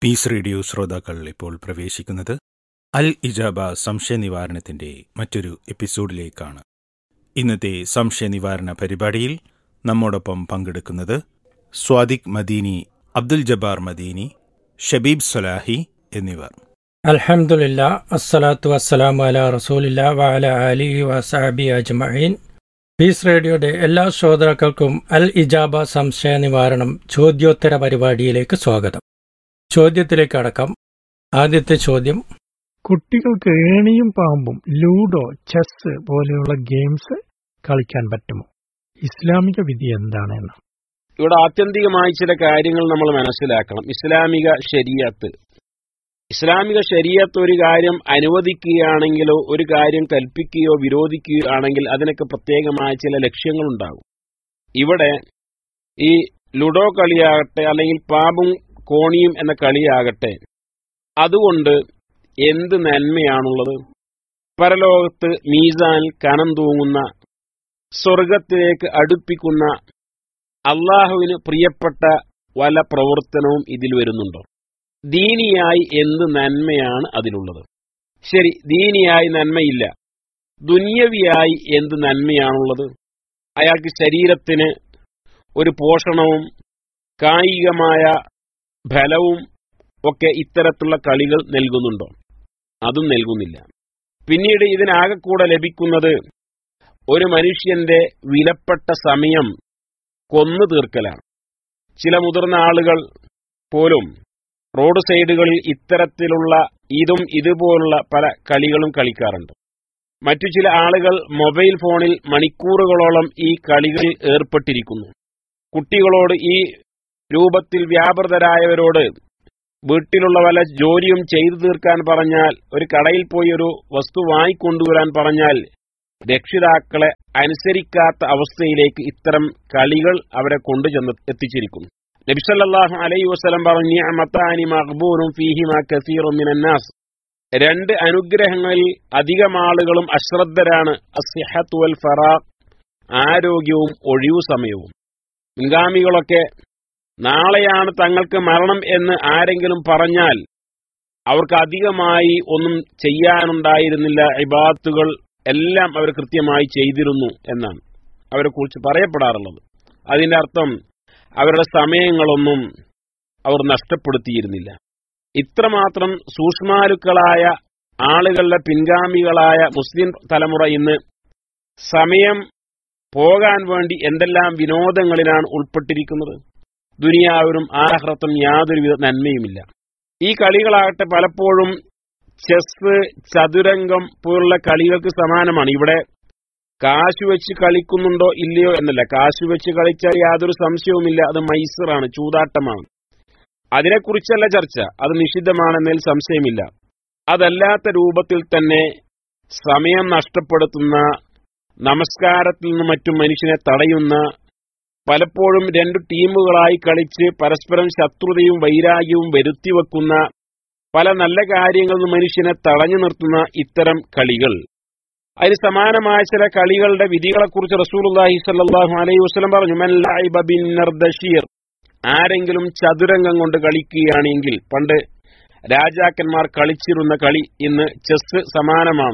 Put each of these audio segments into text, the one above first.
piece radio ശ്രോതാക്കൾ ഇപ്പോൾ പ്രവേശിക്കുന്നത് അൽ ഇജാബ സംശയ നിവാരണത്തിന്റെ മറ്റൊരു എപ്പിസോഡിലേക്കാണ് ഇന്നത്തെ സംശയ നിവാരണ പരിപാടിയിൽ നമ്മോടൊപ്പം പങ്കെടുക്കുന്നത് സ്വാദിഖ് മദീനി അബ്ദുൽ ജബ്ബാർ മദീനി ഷബീബ് സലാഹി എന്നിവർ അൽഹംദുലില്ലാ അസ്സലാത്തു വസ്സലാമു അല റസൂലില്ല വഅല അലിഹി വസഹബി അജ്മഈൻ പീസ് റേഡിയോയുടെ എല്ലാ ശ്രോതാക്കൾക്കും അൽ ഇജാബ സംശയ നിവാരണം ചോദ്യോത്തര പരിപാടിയിലേക്ക് സ്വാഗതം ചോദ്യത്തിലേക്ക് അടക്കം ആദ്യത്തെ ചോദ്യം കുട്ടികൾക്ക് ഏണിയും പാമ്പും ലൂഡോ ചെസ് പോലെയുള്ള ഗെയിംസ് കളിക്കാൻ പറ്റുമോ ഇസ്ലാമിക വിധി എന്താണ് എന്ന് ഇവിടെ ആത്യന്തികമായി ചില കാര്യങ്ങൾ നമ്മൾ മനസ്സിലാക്കണം ഇസ്ലാമിക ശരീഅത്ത് ഇസ്ലാമിക ശരീഅത്ത് ഒരു കാര്യം അനുവദിക്കുകയാണെങ്കിലോ ഒരു കാര്യം കൽപ്പിക്കുകയോ വിരോധിക്കുകയോ ആണെങ്കിൽ അതിനൊക്കെ പ്രത്യേകമായ ചില ലക്ഷ്യങ്ങളുണ്ടാകും ഇവിടെ ഈ ലുഡോ കളിയാകട്ടെ അല്ലെങ്കിൽ പാമ്പും കോണിയും എന്ന കളിയാകട്ടെ അതുകൊണ്ട് എന്ത് നന്മയാണുള്ളത് പരലോകത്ത് മീസാനിൽ കനം തൂങ്ങുന്ന സ്വർഗത്തിലേക്ക് അടുപ്പിക്കുന്ന അള്ളാഹുവിന് പ്രിയപ്പെട്ട വല്ല പ്രവർത്തനവും ഇതിൽ വരുന്നുണ്ടോ ദീനിയായി എന്ത് നന്മയാണ് അതിലുള്ളത് ശരി ദീനിയായി നന്മയില്ല ദുന്യവിയായി എന്ത് നന്മയാണുള്ളത് അയാൾക്ക് ശരീരത്തിന് ഒരു പോഷണവും കായികമായ ഫലവും ഒക്കെ ഇത്തരത്തിലുള്ള കളികൾ നൽകുന്നുണ്ടോ അതും നൽകുന്നില്ല പിന്നീട് ഇതിനാകെ കൂടെ ലഭിക്കുന്നത് ഒരു മനുഷ്യന്റെ വിലപ്പെട്ട സമയം കൊന്നു തീർക്കലാണ് ചില മുതിർന്ന ആളുകൾ പോലും റോഡ് സൈഡുകളിൽ ഇത്തരത്തിലുള്ള ഇതും ഇതുപോലുള്ള പല കളികളും കളിക്കാറുണ്ട് മറ്റു ചില ആളുകൾ മൊബൈൽ ഫോണിൽ മണിക്കൂറുകളോളം ഈ കളികളിൽ ഏർപ്പെട്ടിരിക്കുന്നു കുട്ടികളോട് ഈ രൂപത്തിൽ വ്യാപൃതരായവരോട് വീട്ടിലുള്ള വല്ല ജോലിയും ചെയ്തു തീർക്കാൻ പറഞ്ഞാൽ ഒരു കടയിൽ പോയി ഒരു വസ്തു വാങ്ങിക്കൊണ്ടുവരാൻ പറഞ്ഞാൽ രക്ഷിതാക്കളെ അനുസരിക്കാത്ത അവസ്ഥയിലേക്ക് ഇത്തരം കളികൾ അവരെ കൊണ്ടുചെന്ന് എത്തിച്ചിരിക്കുന്നു നബിസല്ലാഹു അലൈഹി വസ്ലം പറഞ്ഞു നിഅമത്താനി മഖ്ബൂറും ഫീഹിമ കസീറും മിനന്നാസ് രണ്ട് അനുഗ്രഹങ്ങളിൽ അധികം ആളുകളും അശ്രദ്ധരാണ് അസിഹത്ത് വൽ ഫറാഖ് ആരോഗ്യവും ഒഴിവു സമയവും മുൻഗാമികളൊക്കെ നാളെയാണ് തങ്ങൾക്ക് മരണം എന്ന് ആരെങ്കിലും പറഞ്ഞാൽ അവർക്ക് അധികമായി ഒന്നും ചെയ്യാനുണ്ടായിരുന്നില്ല ഇബാത്തുകൾ എല്ലാം അവർ കൃത്യമായി ചെയ്തിരുന്നു എന്നാണ് അവരെ കുറിച്ച് പറയപ്പെടാറുള്ളത് അതിന്റെ അർത്ഥം അവരുടെ സമയങ്ങളൊന്നും അവർ നഷ്ടപ്പെടുത്തിയിരുന്നില്ല ഇത്രമാത്രം സൂക്ഷ്മാലുക്കളായ ആളുകളുടെ പിൻഗാമികളായ മുസ്ലിം തലമുറ ഇന്ന് സമയം പോകാൻ വേണ്ടി എന്തെല്ലാം വിനോദങ്ങളിലാണ് ഉൾപ്പെട്ടിരിക്കുന്നത് ദുനിയാവിനും ആഹ്റത്തും യാതൊരുവിധ നന്മയുമില്ല ഈ കളികളാകട്ടെ പലപ്പോഴും ചെസ് ചതുരംഗം പോലുള്ള കളികൾക്ക് സമാനമാണ് ഇവിടെ കാശ് വെച്ച് കളിക്കുന്നുണ്ടോ ഇല്ലയോ എന്നല്ല കാശ് വെച്ച് കളിച്ചാൽ യാതൊരു സംശയവുമില്ല അത് മൈസറാണ് ചൂതാട്ടമാണ് അതിനെക്കുറിച്ചല്ല ചർച്ച അത് നിഷിദ്ധമാണെന്നതിൽ സംശയമില്ല അതല്ലാത്ത രൂപത്തിൽ തന്നെ സമയം നഷ്ടപ്പെടുത്തുന്ന നമസ്കാരത്തിൽ നിന്ന് മറ്റും മനുഷ്യനെ തടയുന്ന പലപ്പോഴും രണ്ടു ടീമുകളായി കളിച്ച് പരസ്പരം ശത്രുതയും വൈരാഗ്യവും വരുത്തിവെക്കുന്ന പല നല്ല കാര്യങ്ങളിൽ നിന്ന് മനുഷ്യനെ തടഞ്ഞു നിർത്തുന്ന ഇത്തരം കളികൾ അതിന് സമാനമായ ചില കളികളുടെ വിധികളെക്കുറിച്ച് റസൂലുല്ലാഹി സല്ലാഹു അലൈഹി വസ്ലം പറഞ്ഞു മൻ ലഅബ ബിൻ നർദഷീർ ആരെങ്കിലും ചതുരംഗം കൊണ്ട് കളിക്കുകയാണെങ്കിൽ പണ്ട് രാജാക്കന്മാർ കളിച്ചിരുന്ന കളി ഇന്ന് ചെസ് സമാനമാണ്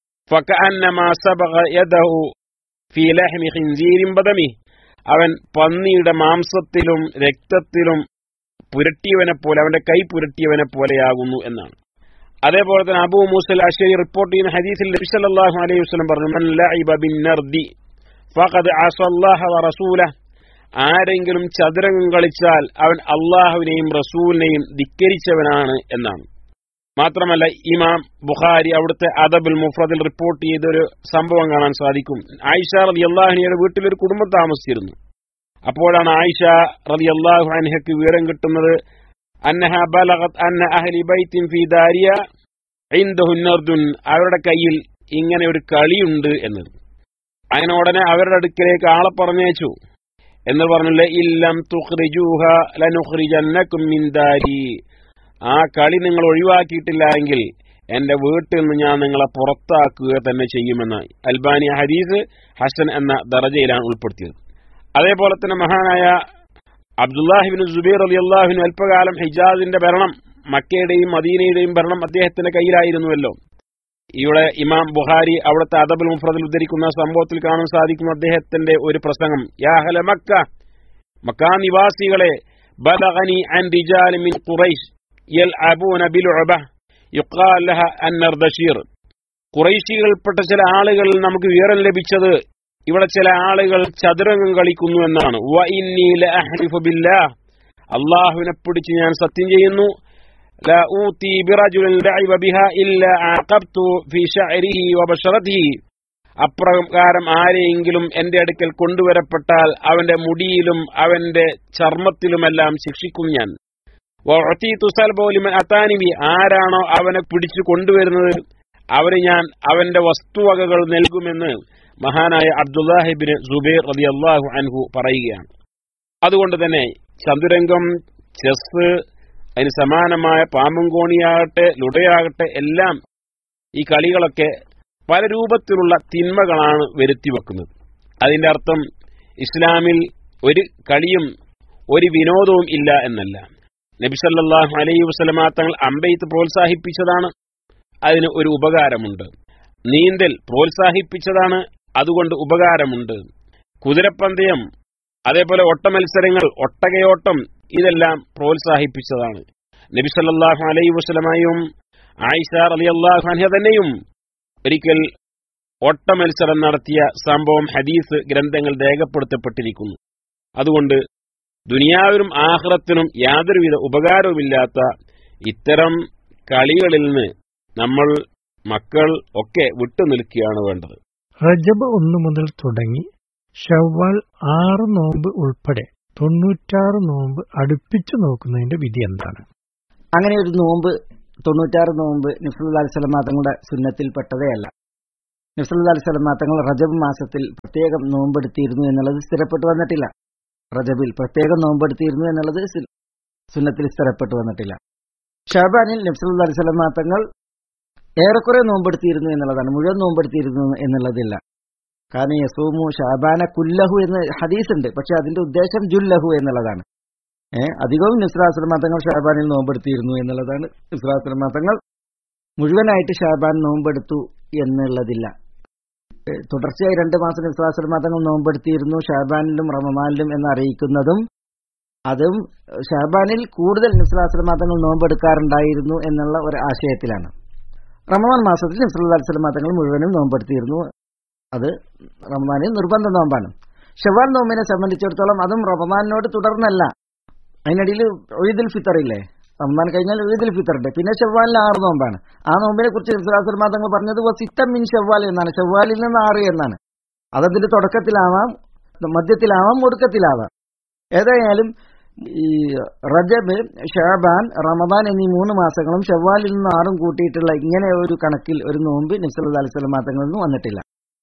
ഫകഅന്നമാ സബഗ യദഹു ഫീ ലഹ്മി ഖിൻസീരിൻ ബദമി അവൻ പന്നിയുടെ മാംസത്തിലും രക്തത്തിലും പുരട്ടിയവനെ പോലെ അവന്റെ കൈ പുരട്ടിയവനെ പോലെയാകുന്നു എന്നാണ് അതേപോലെ തന്നെ അബൂ മൂസൽ അഷരി റിപ്പോർട്ട് ചെയ്യുന്ന ഹദീസിൽ നബി സല്ലല്ലാഹു അലൈഹി വസല്ലം പറഞ്ഞു മൻ ലഅബ ബിൻ നർദി ഫഖദ് അസല്ലാഹ വ റസൂലഹ ആരെങ്കിലും ചതുരംഗം കളിച്ചാൽ അവൻ അള്ളാഹുവിനെയും റസൂലിനെയും ധിക്കരിച്ചവനാണ് എന്നാണ് മാത്രമല്ല ഇമാം ബുഖാരി അവിടുത്തെ അദബുൽ മുഫ്രദിൽ റിപ്പോർട്ട് ചെയ്തൊരു സംഭവം കാണാൻ സാധിക്കും ആയിഷ റതി അള്ളാഹുനിയുടെ വീട്ടിലൊരു കുടുംബം താമസിച്ചിരുന്നു അപ്പോഴാണ് ആയിഷ റതി അള്ളാഹു അൻഹയ്ക്ക് വിവരം കിട്ടുന്നത് അന്നഹ ബലഗത് അന്ന അഹ്ലി ബൈത്തിൻ ഫി ദാരിയ ഇന്ദഹുന്നർദുൻ അവരുടെ കയ്യിൽ ഇങ്ങനെ ഒരു കളിയുണ്ട് എന്നത് അങ്ങനെ ഉടനെ അവരുടെ അടുക്കിലേക്ക് ആളെ പറഞ്ഞയച്ചു എന്ന് പറഞ്ഞില്ലേ ഇല്ലം തുഖ്രിജൂഹ ലനുഖ്രിജന്നകും മിൻ ദാരി ആ കളി നിങ്ങൾ ഒഴിവാക്കിയിട്ടില്ല എങ്കിൽ എന്റെ വീട്ടിൽ നിന്ന് ഞാൻ നിങ്ങളെ പുറത്താക്കുക തന്നെ ചെയ്യുമെന്ന് അൽബാനി ഹദീസ് ഹസൻ എന്ന ദറജയിലാണ് ഉൾപ്പെടുത്തിയത് അതേപോലെ തന്നെ മഹാനായ അബ്ദുല്ലാഹിബിൻ സുബൈർ അലി അള്ളാഹുവിന് അല്പകാലം ഹിജാസിന്റെ ഭരണം മക്കയുടെയും മദീനയുടെയും ഭരണം അദ്ദേഹത്തിന്റെ കയ്യിലായിരുന്നുവല്ലോ ഇവിടെ ഇമാം ബുഹാരി അവിടുത്തെ അദബുൽ മുഫ്രദിൽ ഉദ്ധരിക്കുന്ന സംഭവത്തിൽ കാണാൻ സാധിക്കുന്ന അദ്ദേഹത്തിന്റെ ഒരു പ്രസംഗം യാഹല മക്ക മക്കാ നിവാസികളെ ബലഗനി അൻ റിജാൽ മിൻ ഖുറൈശ് യൽഅബൂന ബിൽഉബ യുഖാൽ ലഹ അന്നർദശീർ ഖുറൈശികൾപ്പെട്ട ചില ആളുകൾ നമുക്ക് വിവരം ലഭിച്ചത് ഇവിടെ ചില ആളുകൾ ചതുരംഗം കളിക്കുന്നു എന്നാണ് വ ഇന്നി ലഅഹ്ലിഫു ബില്ലാഹ് അള്ളാഹുവിനെ പിടിച്ച് ഞാൻ സത്യം ചെയ്യുന്നു لا أوتي برجل لعب بها إلا عاقبت في شعره وبشرته അപ്രകാരം ആരെയെങ്കിലും എന്റെ അടുക്കൽ കൊണ്ടുവരപ്പെട്ടാൽ അവന്റെ മുടിയിലും അവന്റെ ചർമ്മത്തിലുമെല്ലാം ശിക്ഷിക്കും ഞാൻ തുസൽബോലിമൻ അത്താനിബി ആരാണോ അവനെ പിടിച്ചു കൊണ്ടുവരുന്നത് അവന് ഞാൻ അവന്റെ വസ്തുവകകൾ നൽകുമെന്ന് മഹാനായ അബ്ദുല്ലാഹിബിന് സുബൈർ റതി അള്ളാഹു അൻഹു പറയുകയാണ് അതുകൊണ്ട് തന്നെ ചതുരംഗം ചെസ് അതിന് സമാനമായ പാമ്പുംകോണിയാകട്ടെ ലുടയാകട്ടെ എല്ലാം ഈ കളികളൊക്കെ പല രൂപത്തിലുള്ള തിന്മകളാണ് വരുത്തി വെക്കുന്നത് അതിന്റെ അർത്ഥം ഇസ്ലാമിൽ ഒരു കളിയും ഒരു വിനോദവും ഇല്ല എന്നല്ല നബിസല്ലാഹു അലൈഹി വസ്ലമ തങ്ങൾ അമ്പെയ്ത്ത് പ്രോത്സാഹിപ്പിച്ചതാണ് അതിന് ഒരു ഉപകാരമുണ്ട് നീന്തൽ പ്രോത്സാഹിപ്പിച്ചതാണ് അതുകൊണ്ട് ഉപകാരമുണ്ട് കുതിരപ്പന്തയം അതേപോലെ ഒട്ടമത്സരങ്ങൾ ഒട്ടകയോട്ടം ഇതെല്ലാം പ്രോത്സാഹിപ്പിച്ചതാണ് നബി സല്ലാഹു അലൈഹി വസ്ലമായും ആയിഷ അലി അള്ളാഹു അൻഹ തന്നെയും ഒരിക്കൽ ഒട്ടമത്സരം നടത്തിയ സംഭവം ഹദീസ് ഗ്രന്ഥങ്ങൾ രേഖപ്പെടുത്തപ്പെട്ടിരിക്കുന്നു അതുകൊണ്ട് ദുനിയാവിനും ആഹ്റത്തിനും യാതൊരുവിധ ഉപകാരവുമില്ലാത്ത ഇത്തരം കളികളിൽ നിന്ന് നമ്മൾ മക്കൾ ഒക്കെ വിട്ടുനിൽക്കുകയാണ് വേണ്ടത് റജബ് ഒന്നു മുതൽ തുടങ്ങി ഷവ്വാൽ ആറ് നോമ്പ് ഉൾപ്പെടെ തൊണ്ണൂറ്റാറ് നോമ്പ് അടുപ്പിച്ചു നോക്കുന്നതിന്റെ വിധി എന്താണ് അങ്ങനെ ഒരു നോമ്പ് തൊണ്ണൂറ്റാറ് നോമ്പ് നിഫ്സുല്ലാ അലിസ്ലമാ തങ്ങളുടെ സുന്നത്തിൽപ്പെട്ടതേ അല്ല നിഫ്സുല്ലാ അലിസ്ലമാ തങ്ങൾ റജബ് മാസത്തിൽ പ്രത്യേകം നോമ്പെടുത്തിയിരുന്നു എന്നുള്ളത് സ്ഥിരപ്പെട്ടു വന്നിട്ടില്ല റജബിൽ പ്രത്യേകം നോമ്പെടുത്തിയിരുന്നു എന്നുള്ളത് സുന്നത്തിൽ സ്ഥിരപ്പെട്ടു വന്നിട്ടില്ല ഷാബാനിൽ നബ്സുല്ലാ അലിസ്ലമാ തങ്ങൾ ഏറെക്കുറെ നോമ്പെടുത്തിയിരുന്നു എന്നുള്ളതാണ് മുഴുവൻ നോമ്പെടുത്തിയിരുന്നു എന്നുള്ളതില്ല കാരണം യസൂമു ഷാബാന കുല്ലഹു എന്ന് ഹദീസ് ഉണ്ട് പക്ഷെ അതിന്റെ ഉദ്ദേശം ജുല്ലഹു എന്നുള്ളതാണ് ഏഹ് അധികവും നിസ്രാസ്ലമ തങ്ങൾ ഷാബാനിൽ നോമ്പെടുത്തിയിരുന്നു എന്നുള്ളതാണ് നിസ്രാസ്ലമ തങ്ങൾ മുഴുവനായിട്ട് ഷാബാൻ നോമ്പെടുത്തു എന്നുള്ളതില്ല തുടർച്ചയായി രണ്ട് മാസം നിസ്രാസ്ലമ തങ്ങൾ നോമ്പെടുത്തിയിരുന്നു ഷാബാനിലും റമമാനിലും എന്ന് അറിയിക്കുന്നതും അതും ഷാബാനിൽ കൂടുതൽ നിസ്രാസ്ലമ തങ്ങൾ നോമ്പെടുക്കാറുണ്ടായിരുന്നു എന്നുള്ള ഒരു ആശയത്തിലാണ് റമദാൻ മാസത്തിൽ നിസ്ലാ അലിസ്ലമ തങ്ങൾ മുഴുവനും നോമ്പെടുത്തിയിരുന്നു അത് റമദാനിൽ നിർബന്ധ നോമ്പാണ് ഷവാൽ നോമ്പിനെ സംബന്ധിച്ചിടത്തോളം അതും റമദാനിനോട് തുടർന്നല്ല അതിനിടയിൽ ഒയ്ദുൽ ഫിത്തർ ഇല്ലേ റമദാൻ കഴിഞ്ഞാൽ ഒയ്ദുൽ ഫിത്തർ ഉണ്ട് പിന്നെ ഷവ്വാലിൽ ആറ് നോമ്പാണ് ആ നോമ്പിനെ കുറിച്ച് ഇസ്ലാസുൽ തങ്ങൾ പറഞ്ഞത് സിത്തം മിൻ ഷവ്വാൽ എന്നാണ് ഷവ്വാലിൽ നിന്ന് ആറ് എന്നാണ് അതതിന്റെ തുടക്കത്തിലാവാം മധ്യത്തിലാവാം ഒടുക്കത്തിലാവാം ഏതായാലും ഈ റജബ് ഷാബാൻ റമദാൻ എന്നീ മൂന്ന് മാസങ്ങളും ഷവ്വാലിൽ നിന്ന് ആറും കൂട്ടിയിട്ടുള്ള ഇങ്ങനെ ഒരു കണക്കിൽ ഒരു നോമ്പ് നബ്സല്ലാ അലിസ്ലാം തങ്ങളിൽ നിന്ന് വന്നിട്ടില്ല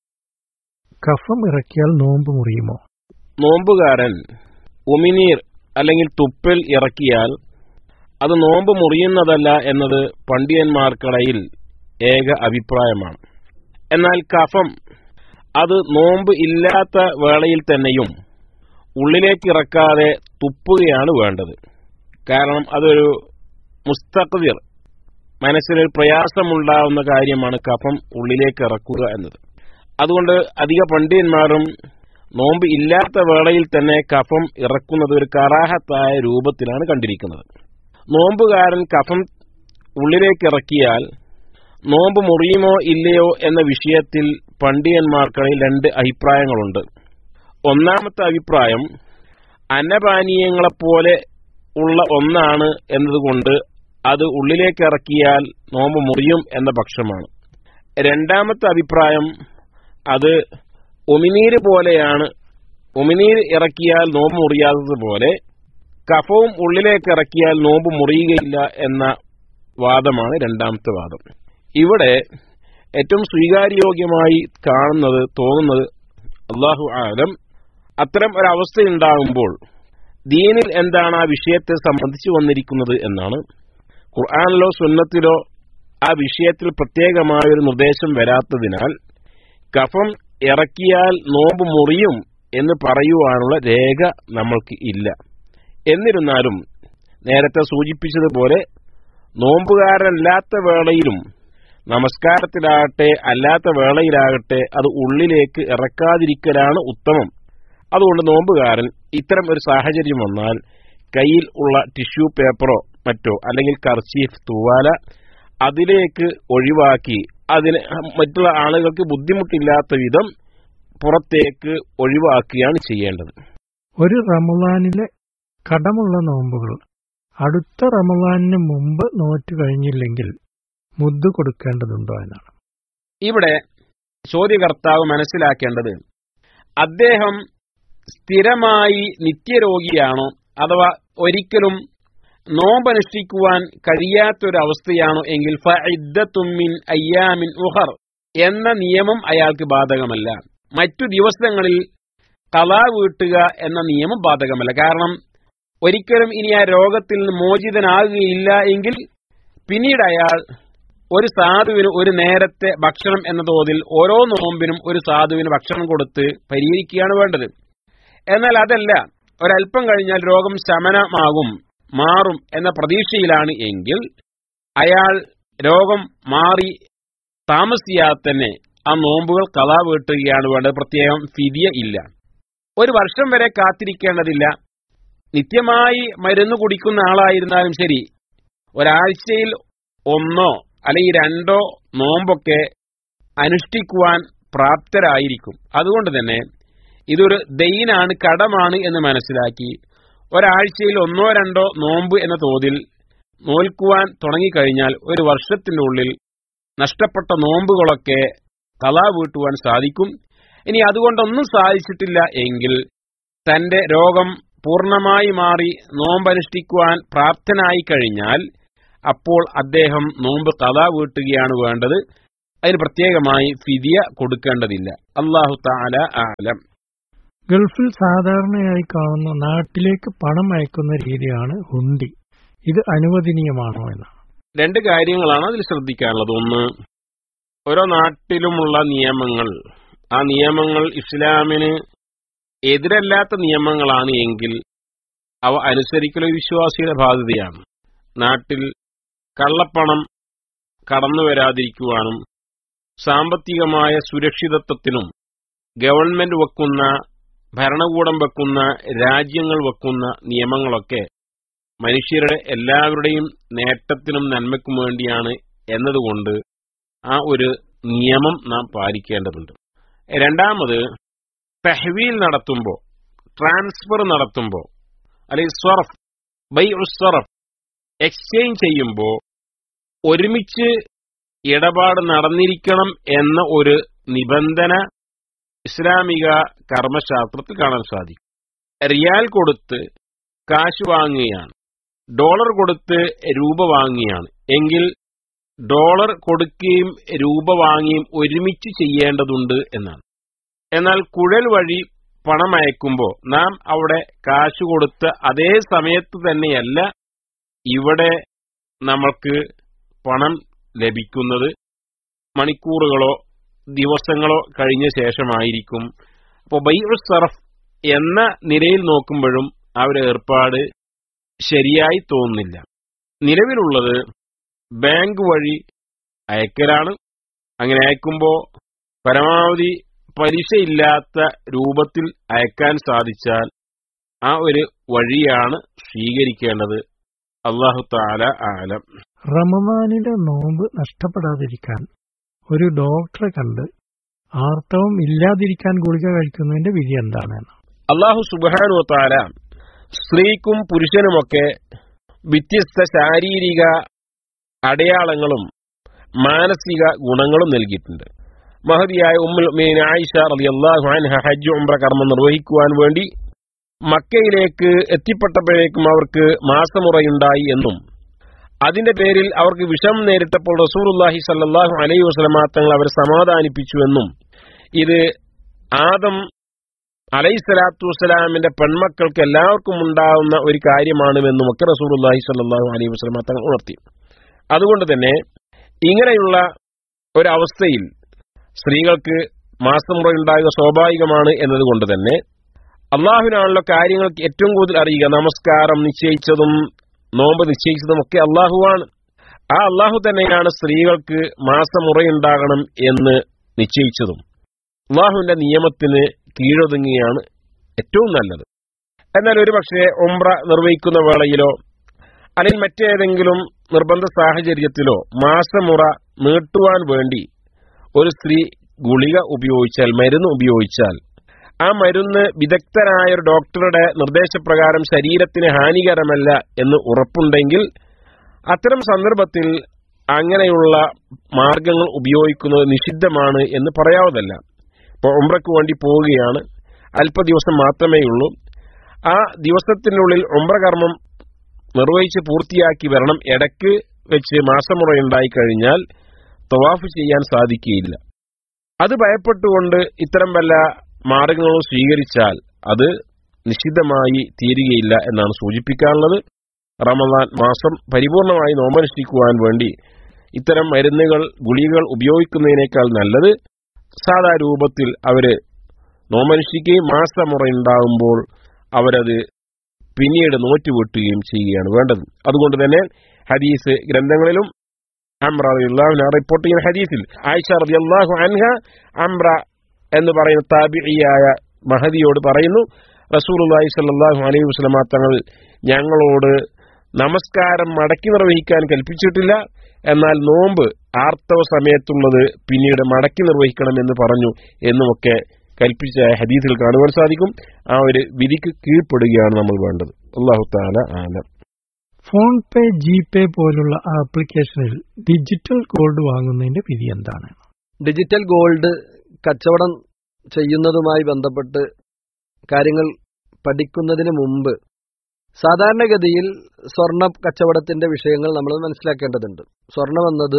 കഫം ഇറക്കിയാൽ നോമ്പ് മുറിയുമോ നോമ്പുകാരൻ ഉമിനീർ അല്ലെങ്കിൽ തുപ്പൽ ഇറക്കിയാൽ അത് നോമ്പ് മുറിയുന്നതല്ല എന്നത് പണ്ഡിതന്മാർക്കിടയിൽ ഏക അഭിപ്രായമാണ് എന്നാൽ കഫം അത് നോമ്പ് ഇല്ലാത്ത വേളയിൽ തന്നെയും ഉള്ളിലേക്ക് ഇറക്കാതെ തുപ്പുകയാണ് വേണ്ടത് കാരണം അതൊരു മുസ്തഖദിർ മനസ്സിലൊരു പ്രയാസമുണ്ടാവുന്ന കാര്യമാണ് കഫം ഉള്ളിലേക്ക് ഇറക്കുക എന്നത് അതുകൊണ്ട് അധിക പണ്ഡിതന്മാരും നോമ്പ് ഇല്ലാത്ത വേളയിൽ തന്നെ കഫം ഇറക്കുന്നത് ഒരു കറാഹത്തായ രൂപത്തിലാണ് കണ്ടിരിക്കുന്നത് നോമ്പുകാരൻ കഫം ഉള്ളിലേക്ക് ഇറക്കിയാൽ നോമ്പ് മുറിയുമോ ഇല്ലയോ എന്ന വിഷയത്തിൽ പണ്ഡിതന്മാർക്കിടയിൽ രണ്ട് അഭിപ്രായങ്ങളുണ്ട് ഒന്നാമത്തെ അഭിപ്രായം അന്നപാനീയങ്ങളെപ്പോലെ ഉള്ള ഒന്നാണ് എന്നതുകൊണ്ട് അത് ഉള്ളിലേക്ക് ഇറക്കിയാൽ നോമ്പ് മുറിയും എന്ന പക്ഷമാണ് രണ്ടാമത്തെ അഭിപ്രായം അത് ഉമിനീര് പോലെയാണ് ഉമിനീര് ഇറക്കിയാൽ നോമ്പ് മുറിയാത്തതുപോലെ കഫവും ഉള്ളിലേക്ക് ഇറക്കിയാൽ നോമ്പ് മുറിയുകയില്ല എന്ന വാദമാണ് രണ്ടാമത്തെ വാദം ഇവിടെ ഏറ്റവും സ്വീകാര്യോഗ്യമായി കാണുന്നത് തോന്നുന്നത് അള്ളാഹു ആലം അത്തരം ഒരവസ്ഥയുണ്ടാകുമ്പോൾ ദീനിൽ എന്താണ് ആ വിഷയത്തെ സംബന്ധിച്ചു വന്നിരിക്കുന്നത് എന്നാണ് ഖുർആാനിലോ സുന്നത്തിലോ ആ വിഷയത്തിൽ പ്രത്യേകമായ ഒരു നിർദ്ദേശം വരാത്തതിനാൽ കഫം ഇറക്കിയാൽ നോമ്പ് മുറിയും എന്ന് പറയുവാനുള്ള രേഖ നമ്മൾക്ക് ഇല്ല എന്നിരുന്നാലും നേരത്തെ സൂചിപ്പിച്ചതുപോലെ നോമ്പുകാരല്ലാത്ത വേളയിലും നമസ്കാരത്തിലാകട്ടെ അല്ലാത്ത വേളയിലാകട്ടെ അത് ഉള്ളിലേക്ക് ഇറക്കാതിരിക്കലാണ് ഉത്തമം അതുകൊണ്ട് നോമ്പുകാരൻ ഇത്തരം ഒരു സാഹചര്യം വന്നാൽ കയ്യിൽ ഉള്ള ടിഷ്യൂ പേപ്പറോ മറ്റോ അല്ലെങ്കിൽ കർച്ചീഫ് തൂവാല അതിലേക്ക് ഒഴിവാക്കി അതിന് മറ്റുള്ള ആളുകൾക്ക് ബുദ്ധിമുട്ടില്ലാത്ത വിധം പുറത്തേക്ക് ഒഴിവാക്കുകയാണ് ചെയ്യേണ്ടത് ഒരു റമദാനിലെ കടമുള്ള നോമ്പുകൾ അടുത്ത റമദാനിന് മുമ്പ് നോറ്റ് കഴിഞ്ഞില്ലെങ്കിൽ മുദ്ദ് കൊടുക്കേണ്ടതുണ്ടോ എന്നാണ് ഇവിടെ ചോദ്യകർത്താവ് മനസ്സിലാക്കേണ്ടത് അദ്ദേഹം സ്ഥിരമായി നിത്യരോഗിയാണോ അഥവാ ഒരിക്കലും നോമ്പനുഷ്ഠിക്കുവാൻ കഴിയാത്തൊരവസ്ഥയാണോ എങ്കിൽ ഫഇദ്ദത്തുമ്മിൻ അയ്യാമിൻ ഉഹർ എന്ന നിയമം അയാൾക്ക് ബാധകമല്ല മറ്റു ദിവസങ്ങളിൽ കലാ വീട്ടുക എന്ന നിയമം ബാധകമല്ല കാരണം ഒരിക്കലും ഇനി ആ രോഗത്തിൽ നിന്ന് മോചിതനാകുകയില്ല എങ്കിൽ പിന്നീട് അയാൾ ഒരു സാധുവിന് ഒരു നേരത്തെ ഭക്ഷണം എന്ന തോതിൽ ഓരോ നോമ്പിനും ഒരു സാധുവിന് ഭക്ഷണം കൊടുത്ത് പരിഹരിക്കുകയാണ് വേണ്ടത് എന്നാൽ അതല്ല ഒരല്പം കഴിഞ്ഞാൽ രോഗം ശമനമാകും മാറും എന്ന പ്രതീക്ഷയിലാണ് എങ്കിൽ അയാൾ രോഗം മാറി താമസിയാതെ തന്നെ ആ നോമ്പുകൾ കലാ വീട്ടുകയാണ് വേണ്ടത് പ്രത്യേകം ഫിദിയ ഇല്ല ഒരു വർഷം വരെ കാത്തിരിക്കേണ്ടതില്ല നിത്യമായി മരുന്ന് കുടിക്കുന്ന ആളായിരുന്നാലും ശരി ഒരാഴ്ചയിൽ ഒന്നോ അല്ലെങ്കിൽ രണ്ടോ നോമ്പൊക്കെ അനുഷ്ഠിക്കുവാൻ പ്രാപ്തരായിരിക്കും അതുകൊണ്ട് തന്നെ ഇതൊരു ദൈനാണ് കടമാണ് എന്ന് മനസ്സിലാക്കി ഒരാഴ്ചയിൽ ഒന്നോ രണ്ടോ നോമ്പ് എന്ന തോതിൽ നോൽക്കുവാൻ തുടങ്ങിക്കഴിഞ്ഞാൽ ഒരു വർഷത്തിന്റെ ഉള്ളിൽ നഷ്ടപ്പെട്ട നോമ്പുകളൊക്കെ കലാ വീട്ടുവാൻ സാധിക്കും ഇനി അതുകൊണ്ടൊന്നും സാധിച്ചിട്ടില്ല എങ്കിൽ തന്റെ രോഗം പൂർണ്ണമായി മാറി നോമ്പനുഷ്ഠിക്കുവാൻ പ്രാപ്തനായി കഴിഞ്ഞാൽ അപ്പോൾ അദ്ദേഹം നോമ്പ് കലാ വീട്ടുകയാണ് വേണ്ടത് അതിന് പ്രത്യേകമായി ഫിദിയ കൊടുക്കേണ്ടതില്ല അള്ളാഹു താല ആലം ഗൾഫിൽ സാധാരണയായി കാണുന്ന നാട്ടിലേക്ക് പണം അയക്കുന്ന രീതിയാണ് ഹുണ്ടി ഇത് അനുവദനീയമാണോ എന്നാണ് രണ്ട് കാര്യങ്ങളാണ് അതിൽ ശ്രദ്ധിക്കാനുള്ളത് ഒന്ന് ഓരോ നാട്ടിലുമുള്ള നിയമങ്ങൾ ആ നിയമങ്ങൾ ഇസ്ലാമിന് എതിരല്ലാത്ത നിയമങ്ങളാണ് എങ്കിൽ അവ അനുസരിക്കൽ ഒരു വിശ്വാസിയുടെ ബാധ്യതയാണ് നാട്ടിൽ കള്ളപ്പണം കടന്നു വരാതിരിക്കുവാനും സാമ്പത്തികമായ സുരക്ഷിതത്വത്തിനും ഗവൺമെന്റ് വെക്കുന്ന ഭരണകൂടം വെക്കുന്ന രാജ്യങ്ങൾ വെക്കുന്ന നിയമങ്ങളൊക്കെ മനുഷ്യരുടെ എല്ലാവരുടെയും നേട്ടത്തിനും നന്മയ്ക്കും വേണ്ടിയാണ് എന്നതുകൊണ്ട് ആ ഒരു നിയമം നാം പാലിക്കേണ്ടതുണ്ട് രണ്ടാമത് തെഹ്വീൽ നടത്തുമ്പോൾ ട്രാൻസ്ഫർ നടത്തുമ്പോൾ അല്ലെങ്കിൽ സ്വറഫ് ബൈ സ്വറഫ് എക്സ്ചേഞ്ച് ചെയ്യുമ്പോൾ ഒരുമിച്ച് ഇടപാട് നടന്നിരിക്കണം എന്ന ഒരു നിബന്ധന ഇസ്ലാമിക കർമ്മശാസ്ത്രത്തിൽ കാണാൻ സാധിക്കും റിയാൽ കൊടുത്ത് കാശ് വാങ്ങുകയാണ് ഡോളർ കൊടുത്ത് രൂപ വാങ്ങുകയാണ് എങ്കിൽ ഡോളർ കൊടുക്കുകയും രൂപ വാങ്ങിയും ഒരുമിച്ച് ചെയ്യേണ്ടതുണ്ട് എന്നാണ് എന്നാൽ കുഴൽ വഴി പണം അയക്കുമ്പോൾ നാം അവിടെ കാശ് കൊടുത്ത അതേ സമയത്ത് തന്നെയല്ല ഇവിടെ നമ്മൾക്ക് പണം ലഭിക്കുന്നത് മണിക്കൂറുകളോ ദിവസങ്ങളോ കഴിഞ്ഞ ശേഷമായിരിക്കും അപ്പോൾ ബൈഉ സർഫ് എന്ന നിലയിൽ നോക്കുമ്പോഴും ആ ഒരു ഏർപ്പാട് ശരിയായി തോന്നുന്നില്ല നിലവിലുള്ളത് ബാങ്ക് വഴി അയക്കലാണ് അങ്ങനെ അയക്കുമ്പോൾ പരമാവധി പലിശയില്ലാത്ത രൂപത്തിൽ അയക്കാൻ സാധിച്ചാൽ ആ ഒരു വഴിയാണ് സ്വീകരിക്കേണ്ടത് അള്ളാഹു താല ആലം റമദാനിലെ നോമ്പ് നഷ്ടപ്പെടാതിരിക്കാൻ ഒരു ഡോക്ടറെ കണ്ട് ആർത്തവം ഇല്ലാതിരിക്കാൻ ഗുളിക കഴിക്കുന്നതിന്റെ വിധി എന്താണ് എന്ന് അള്ളാഹു സുബാനു താല സ്ത്രീക്കും പുരുഷനുമൊക്കെ വ്യത്യസ്ത ശാരീരിക അടയാളങ്ങളും മാനസിക ഗുണങ്ങളും നൽകിയിട്ടുണ്ട് മഹതിയായ ഉമ്മുൽ മീൻ ആയിഷ റളിയല്ലാഹു അൻഹ ഹജ്ജ് ഉംറ കർമ്മം നിർവഹിക്കുവാൻ വേണ്ടി മക്കയിലേക്ക് എത്തിപ്പെട്ടപ്പോഴേക്കും അവർക്ക് മാസമുറയുണ്ടായി എന്നും അതിന്റെ പേരിൽ അവർക്ക് വിഷം നേരിട്ടപ്പോൾ റസൂലുള്ളാഹി സല്ലല്ലാഹു അലൈഹി വസല്ലമ തങ്ങൾ അവരെ സമാധാനിപ്പിച്ചുവെന്നും ഇത് ആദം അലൈഹിസ്സലാത്തു വസ്സലാമിന്റെ പെൺമക്കൾക്ക് എല്ലാവർക്കും ഉണ്ടാവുന്ന ഒരു കാര്യമാണെന്നും ഒക്കെ റസൂലുള്ളാഹി സല്ലല്ലാഹു അലൈഹി വസല്ലമ തങ്ങൾ ഉണർത്തി അതുകൊണ്ട് തന്നെ ഇങ്ങനെയുള്ള ഒരവസ്ഥയിൽ സ്ത്രീകൾക്ക് മാസമുറ ഉണ്ടാകുക സ്വാഭാവികമാണ് എന്നതുകൊണ്ട് തന്നെ അള്ളാഹുവിനാണല്ലോ കാര്യങ്ങൾക്ക് ഏറ്റവും കൂടുതൽ അറിയുക നമസ്കാരം നിശ്ചയിച്ചതും നോമ്പ് നിശ്ചയിച്ചതും ഒക്കെ അള്ളാഹുവാണ് ആ അള്ളാഹു തന്നെയാണ് സ്ത്രീകൾക്ക് മാസമുറയുണ്ടാകണം എന്ന് നിശ്ചയിച്ചതും അള്ളാഹുവിന്റെ നിയമത്തിന് കീഴൊതുങ്ങിയാണ് ഏറ്റവും നല്ലത് എന്നാൽ ഒരുപക്ഷെ ഒമ്ര നിർവഹിക്കുന്ന വേളയിലോ അല്ലെങ്കിൽ മറ്റേതെങ്കിലും നിർബന്ധ സാഹചര്യത്തിലോ മാസമുറ നീട്ടുവാൻ വേണ്ടി ഒരു സ്ത്രീ ഗുളിക ഉപയോഗിച്ചാൽ മരുന്ന് ഉപയോഗിച്ചാൽ ആ മരുന്ന് വിദഗ്ധനായ ഒരു ഡോക്ടറുടെ നിർദ്ദേശപ്രകാരം ശരീരത്തിന് ഹാനികരമല്ല എന്ന് ഉറപ്പുണ്ടെങ്കിൽ അത്തരം സന്ദർഭത്തിൽ അങ്ങനെയുള്ള മാർഗങ്ങൾ ഉപയോഗിക്കുന്നത് നിഷിദ്ധമാണ് എന്ന് പറയാവതല്ല ഇപ്പോൾ ഉംറയ്ക്ക് വേണ്ടി പോവുകയാണ് അല്പ ദിവസം മാത്രമേ ഉള്ളൂ ആ ദിവസത്തിനുള്ളിൽ ഉംറകർമ്മം നിർവഹിച്ച് പൂർത്തിയാക്കി വരണം ഇടയ്ക്ക് വെച്ച് മാസമുറയുണ്ടായി കഴിഞ്ഞാൽ തവാഫ് ചെയ്യാൻ സാധിക്കുകയില്ല അത് ഭയപ്പെട്ടുകൊണ്ട് ഇത്തരം വല്ല മാർഗങ്ങളും സ്വീകരിച്ചാൽ അത് നിശ്ചിതമായി തീരുകയില്ല എന്നാണ് സൂചിപ്പിക്കാനുള്ളത് റമദാൻ മാസം പരിപൂർണമായി നോമനുഷ്ഠിക്കുവാൻ വേണ്ടി ഇത്തരം മരുന്നുകൾ ഗുളികകൾ ഉപയോഗിക്കുന്നതിനേക്കാൾ നല്ലത് സാധാ രൂപത്തിൽ അവര് നോമനുഷ്ഠിക്കുകയും മാസമുറയുണ്ടാകുമ്പോൾ അവരത് പിന്നീട് നോറ്റുവെട്ടുകയും ചെയ്യുകയാണ് വേണ്ടത് അതുകൊണ്ട് തന്നെ ഹദീസ് ഗ്രന്ഥങ്ങളിലും അമ്ര റളിയല്ലാഹു റിപ്പോർട്ട് ചെയ്യുന്ന ഹദീസിൽ ആയിഷ റളിയല്ലാഹു അൻഹ അമ്ര എന്ന് പറയുന്ന താബിഇയായ മഹദിയോട് പറയുന്നു റസൂലുള്ളാഹി സ്വല്ലല്ലാഹു അലൈഹി വസല്ലമ തങ്ങൾ ഞങ്ങളോട് നമസ്കാരം മടക്കി നിർവഹിക്കാൻ കൽപ്പിച്ചിട്ടില്ല എന്നാൽ നോമ്പ് ആർത്തവ സമയത്തുള്ളത് പിന്നീട് മടക്കി നിർവഹിക്കണമെന്ന് പറഞ്ഞു എന്നുമൊക്കെ കൽപ്പിച്ച ഹദീസിൽ കാണുവാൻ സാധിക്കും ആ ഒരു വിധിക്ക് കീഴ്പ്പെടുകയാണ് നമ്മൾ വേണ്ടത് അള്ളാഹു താല ആലം ഫോൺ പേ ജി പേ പോലുള്ള ആപ്ലിക്കേഷനിൽ ഡിജിറ്റൽ ഗോൾഡ് വാങ്ങുന്നതിന്റെ വിധി എന്താണ് ഡിജിറ്റൽ ഗോൾഡ് കച്ചവടം ചെയ്യുന്നതുമായി ബന്ധപ്പെട്ട് കാര്യങ്ങൾ പഠിക്കുന്നതിന് മുമ്പ് സാധാരണഗതിയിൽ സ്വർണ്ണ കച്ചവടത്തിന്റെ വിഷയങ്ങൾ നമ്മൾ മനസ്സിലാക്കേണ്ടതുണ്ട് സ്വർണം എന്നത്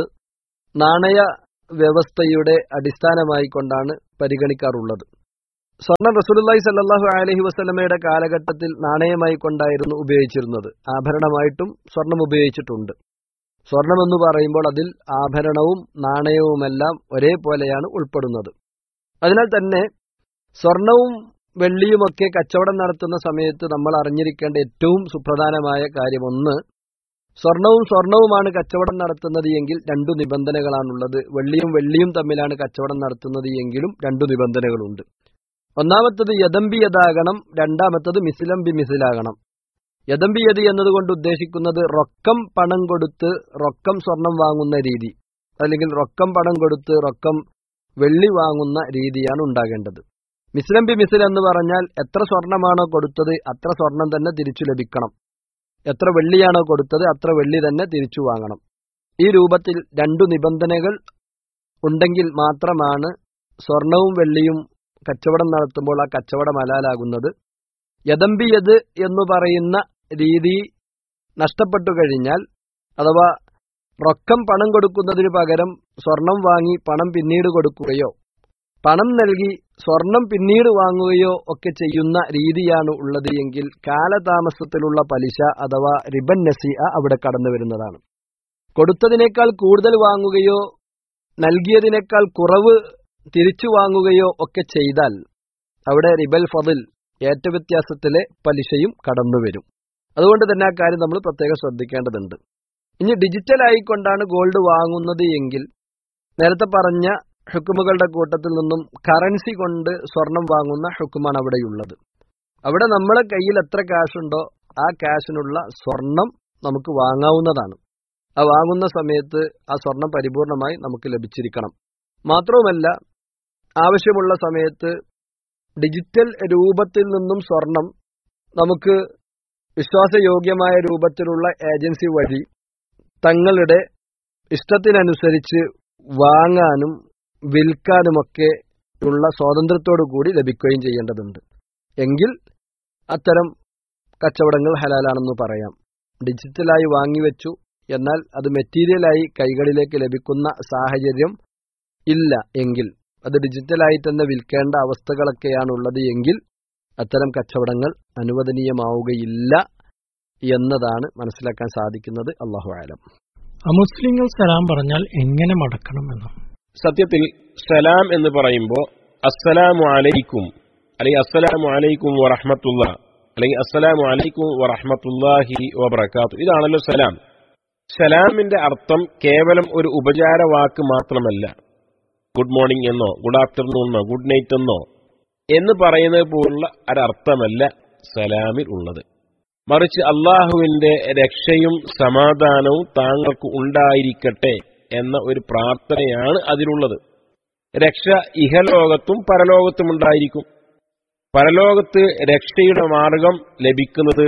നാണയ വ്യവസ്ഥയുടെ അടിസ്ഥാനമായി കൊണ്ടാണ് പരിഗണിക്കാറുള്ളത് സ്വർണം റസൂലുള്ളാഹി സല്ലല്ലാഹു അലൈഹി വസല്ലമയുടെ കാലഘട്ടത്തിൽ നാണയമായി കൊണ്ടായിരുന്നു ഉപയോഗിച്ചിരുന്നത് ആഭരണമായിട്ടും സ്വർണം ഉപയോഗിച്ചിട്ടുണ്ട് സ്വർണം എന്ന് പറയുമ്പോൾ അതിൽ ആഭരണവും നാണയവുമെല്ലാം ഒരേപോലെയാണ് ഉൾപ്പെടുന്നത് അതിനാൽ തന്നെ സ്വർണവും വെള്ളിയുമൊക്കെ കച്ചവടം നടത്തുന്ന സമയത്ത് നമ്മൾ അറിഞ്ഞിരിക്കേണ്ട ഏറ്റവും സുപ്രധാനമായ കാര്യം ഒന്ന് സ്വർണവും സ്വർണവുമാണ് കച്ചവടം നടത്തുന്നത് എങ്കിൽ രണ്ടു നിബന്ധനകളാണുള്ളത് വെള്ളിയും വെള്ളിയും തമ്മിലാണ് കച്ചവടം നടത്തുന്നത് എങ്കിലും രണ്ടു നിബന്ധനകളുണ്ട് ഒന്നാമത്തത് യദംബിയതാകണം രണ്ടാമത്തത് മിസിലം ബി മിസിലാകണം യദംബിയത് എന്നതുകൊണ്ട് ഉദ്ദേശിക്കുന്നത് റൊക്കം പണം കൊടുത്ത് റൊക്കം സ്വർണം വാങ്ങുന്ന രീതി അല്ലെങ്കിൽ റൊക്കം പണം കൊടുത്ത് റൊക്കം വെള്ളി വാങ്ങുന്ന രീതിയാണ് ഉണ്ടാകേണ്ടത് മിസ്ലം ബി മിസിൽ എന്ന് പറഞ്ഞാൽ എത്ര സ്വർണമാണോ കൊടുത്തത് അത്ര സ്വർണം തന്നെ തിരിച്ചു ലഭിക്കണം എത്ര വെള്ളിയാണോ കൊടുത്തത് അത്ര വെള്ളി തന്നെ തിരിച്ചു വാങ്ങണം ഈ രൂപത്തിൽ രണ്ടു നിബന്ധനകൾ ഉണ്ടെങ്കിൽ മാത്രമാണ് സ്വർണവും വെള്ളിയും കച്ചവടം നടത്തുമ്പോൾ ആ കച്ചവടം ഹലാലാകുന്നത് യദംബിയത് എന്ന് പറയുന്ന രീതി നഷ്ടപ്പെട്ടു കഴിഞ്ഞാൽ അഥവാ റൊക്കം പണം കൊടുക്കുന്നതിന് പകരം സ്വർണം വാങ്ങി പണം പിന്നീട് കൊടുക്കുകയോ പണം നൽകി സ്വർണം പിന്നീട് വാങ്ങുകയോ ഒക്കെ ചെയ്യുന്ന രീതിയാണ് ഉള്ളത് എങ്കിൽ കാലതാമസത്തിലുള്ള പലിശ അഥവാ റിബൻ നസിയ അവിടെ കടന്നു വരുന്നതാണ് കൊടുത്തതിനേക്കാൾ കൂടുതൽ വാങ്ങുകയോ നൽകിയതിനേക്കാൾ കുറവ് തിരിച്ചു വാങ്ങുകയോ ഒക്കെ ചെയ്താൽ അവിടെ റിബൽ ഫതിൽ ഏറ്റവ്യത്യാസത്തിലെ പലിശയും കടന്നുവരും അതുകൊണ്ട് തന്നെ ആ കാര്യം നമ്മൾ പ്രത്യേകം ശ്രദ്ധിക്കേണ്ടതുണ്ട് ഇനി ഡിജിറ്റൽ ആയിക്കൊണ്ടാണ് ഗോൾഡ് വാങ്ങുന്നത് എങ്കിൽ നേരത്തെ പറഞ്ഞ ഹുക്കുമുകളുടെ കൂട്ടത്തിൽ നിന്നും കറൻസി കൊണ്ട് സ്വർണം വാങ്ങുന്ന ഹുക്കുമാണ് അവിടെയുള്ളത് അവിടെ നമ്മളെ കയ്യിൽ എത്ര കാശുണ്ടോ ആ കാശിനുള്ള സ്വർണം നമുക്ക് വാങ്ങാവുന്നതാണ് ആ വാങ്ങുന്ന സമയത്ത് ആ സ്വർണം പരിപൂർണമായി നമുക്ക് ലഭിച്ചിരിക്കണം മാത്രവുമല്ല ആവശ്യമുള്ള സമയത്ത് ഡിജിറ്റൽ രൂപത്തിൽ നിന്നും സ്വർണം നമുക്ക് വിശ്വാസയോഗ്യമായ രൂപത്തിലുള്ള ഏജൻസി വഴി തങ്ങളുടെ ഇഷ്ടത്തിനനുസരിച്ച് വാങ്ങാനും വിൽക്കാനുമൊക്കെ ഉള്ള സ്വാതന്ത്ര്യത്തോടു കൂടി ലഭിക്കുകയും ചെയ്യേണ്ടതുണ്ട് എങ്കിൽ അത്തരം കച്ചവടങ്ങൾ ഹലാലാണെന്ന് പറയാം ഡിജിറ്റലായി വാങ്ങിവെച്ചു എന്നാൽ അത് മെറ്റീരിയലായി കൈകളിലേക്ക് ലഭിക്കുന്ന സാഹചര്യം ഇല്ല എങ്കിൽ അത് ഡിജിറ്റലായി തന്നെ വിൽക്കേണ്ട അവസ്ഥകളൊക്കെയാണ് ഉള്ളത് എങ്കിൽ അത്തരം കച്ചവടങ്ങൾ അനുവദനീയമാവുകയില്ല എന്നതാണ് മനസ്സിലാക്കാൻ സാധിക്കുന്നത് അള്ളാഹു ആലം അമുസ്ലിങ്ങൾ സലാം പറഞ്ഞാൽ എങ്ങനെ മടക്കണമെന്ന് സത്യത്തിൽ സലാം എന്ന് പറയുമ്പോൾ അസ്സലാമു അലൈക്കും അല്ലെങ്കിൽ അസ്സലാമു അലൈക്കും വറഹമത്തുള്ള അല്ലെങ്കിൽ അസ്സലാമു അലൈക്കും വറഹമത്തുല്ലാഹി വബർക്കാത്തു ഇതാണല്ലോ സലാം സലാമിന്റെ അർത്ഥം കേവലം ഒരു ഉപചാര വാക്ക് മാത്രമല്ല ഗുഡ് മോർണിംഗ് എന്നോ ഗുഡ് ആഫ്റ്റർനൂൺ എന്നോ ഗുഡ് നൈറ്റ് എന്നോ എന്ന് പറയുന്നത് പോലുള്ള ഒരർത്ഥമല്ല സലാമിൽ ഉള്ളത് മറിച്ച് അള്ളാഹുവിന്റെ രക്ഷയും സമാധാനവും താങ്കൾക്ക് ഉണ്ടായിരിക്കട്ടെ എന്ന ഒരു പ്രാർത്ഥനയാണ് അതിലുള്ളത് രക്ഷ ഇഹലോകത്തും പരലോകത്തും ഉണ്ടായിരിക്കും പരലോകത്ത് രക്ഷയുടെ മാർഗം ലഭിക്കുന്നത്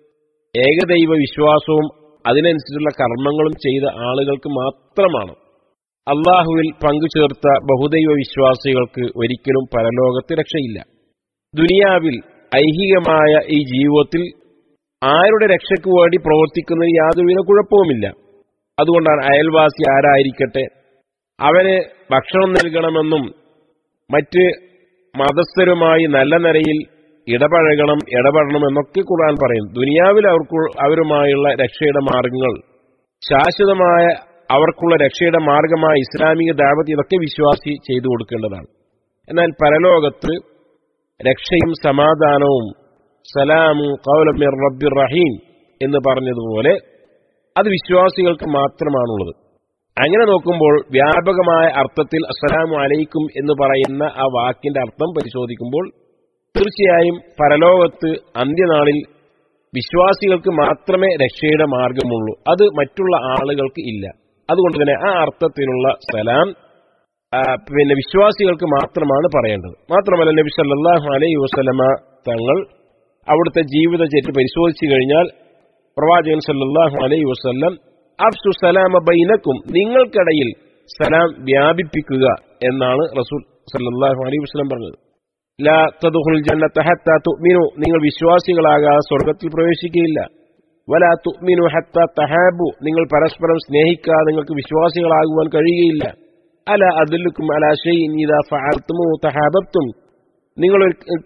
ഏകദൈവ വിശ്വാസവും അതിനനുസരിച്ചുള്ള കർമ്മങ്ങളും ചെയ്ത ആളുകൾക്ക് മാത്രമാണ് അള്ളാഹുവിൽ പങ്കുചേർത്ത ബഹുദൈവ വിശ്വാസികൾക്ക് ഒരിക്കലും പരലോകത്ത് രക്ഷയില്ല ദുനിയാവിൽ ഐഹികമായ ഈ ജീവിതത്തിൽ ആരുടെ രക്ഷയ്ക്ക് വേണ്ടി പ്രവർത്തിക്കുന്നതിന് യാതൊരുവിധ കുഴപ്പവുമില്ല അതുകൊണ്ടാണ് അയൽവാസി ആരായിരിക്കട്ടെ അവന് ഭക്ഷണം നൽകണമെന്നും മറ്റ് മതസ്ഥരുമായി നല്ല നിലയിൽ ഇടപഴകണം ഇടപെടണം എന്നൊക്കെ ഖുർആൻ പറയും ദുനിയാവിൽ അവർക്ക് അവരുമായുള്ള രക്ഷയുടെ മാർഗങ്ങൾ ശാശ്വതമായ അവർക്കുള്ള രക്ഷയുടെ മാർഗമായ ഇസ്ലാമിക ദാവത്ത് ഇതൊക്കെ വിശ്വാസി ചെയ്തു കൊടുക്കേണ്ടതാണ് എന്നാൽ പരലോകത്ത് രക്ഷയും സമാധാനവും സലാമു കൗലമിർ റബ്ബിർ റഹീം എന്ന് പറഞ്ഞതുപോലെ അത് വിശ്വാസികൾക്ക് മാത്രമാണുള്ളത് അങ്ങനെ നോക്കുമ്പോൾ വ്യാപകമായ അർത്ഥത്തിൽ അസ്സലാമു അലൈക്കും എന്ന് പറയുന്ന ആ വാക്കിന്റെ അർത്ഥം പരിശോധിക്കുമ്പോൾ തീർച്ചയായും പരലോകത്ത് അന്ത്യനാളിൽ വിശ്വാസികൾക്ക് മാത്രമേ രക്ഷയുടെ മാർഗമുള്ളൂ അത് മറ്റുള്ള ആളുകൾക്ക് ഇല്ല അതുകൊണ്ട് തന്നെ ആ അർത്ഥത്തിലുള്ള സലാം ആ, പിന്നെ വിശ്വാസികൾക്ക് മാത്രമാണ് പറയേണ്ടത് മാത്രമല്ല നബി സല്ലല്ലാഹു അലൈഹി വസല്ലമ തങ്ങൾ അവിടുത്തെ ജീവിതചര്യ പരിശോധിച്ചു കഴിഞ്ഞാൽ പ്രവാചകൻ സല്ലല്ലാഹു അലൈഹി വസല്ലം അഫ്സു സലാമ ബൈനക്കും നിങ്ങൾക്കിടയിൽ സലാം വ്യാപിപ്പിക്കുക എന്നാണ് റസൂൽ സല്ലല്ലാഹു അലൈഹി വസല്ലം പറഞ്ഞത് ലാ തദ്ഖുൽ ജന്നത ഹത്താ തുഅ്മിനു നിങ്ങൾ വിശ്വാസികളാകാതെ സ്വർഗ്ഗത്തിൽ പ്രവേശിക്കുകയില്ല വലാ തുഅ്മിനു ഹത്താ തഹാബു നിങ്ങൾ പരസ്പരം സ്നേഹിക്കാതെ നിങ്ങൾക്ക് വിശ്വാസികളാകുവാൻ കഴിയുകയില്ല അല അദുല്ലുക്കും അലാ ഷൈഇൻ ഇദാ ഫഅൽതുമു തഹാബബ്തും നിങ്ങൾ ഒരു